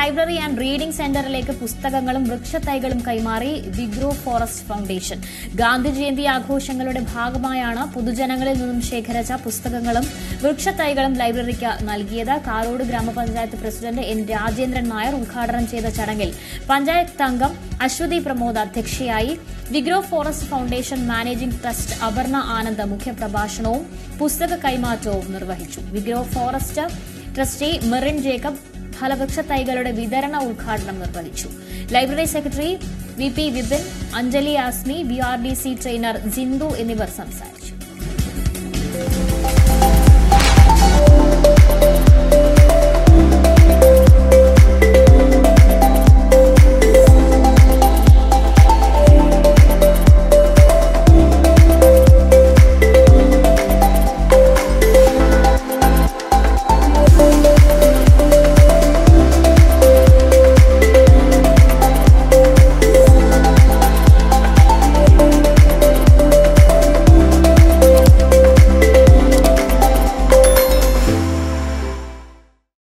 library and reading സെന്ററിലേക്ക് പുസ്തകങ്ങളും വൃക്ഷത്തൈകളും കൈമാറി Wegrow forest foundation Gandhi Jayanti ആഘോഷങ്ങളുടെ ഭാഗമായാണ് പൊതുജനങ്ങളിൽ നിന്നും ശേഖരിച്ച പുസ്തകങ്ങളും വൃക്ഷത്തൈകളും ലൈബ്രറിക്ക് നൽകിയത് കാരോട് ഗ്രാമപഞ്ചായത്ത് പ്രസിഡന്റ് എൻ രാജേന്ദ്രൻ നായർ ഉദ്ഘാടനം ചെയ്ത ചടങ്ങിൽ പഞ്ചായത്ത് അംഗം അശ്വതി പ്രമോദ് അധ്യക്ഷയായി Wegrow forest foundation managing trust Aparna Anand മുഖ്യപ്രഭാഷണവും പുസ്തക കൈമാറ്റവും നിർവഹിച്ചു Wegrow forest trustee Merin Jacob ഫലവൃക്ഷ തൈകളുടെ വിതരണ ഉദ്ഘാടനം നിർവഹിച്ചു library secretary V P Vipin Anjali Asmi B R D C trainer Jindu എന്നിവർ സംസാരിച്ചു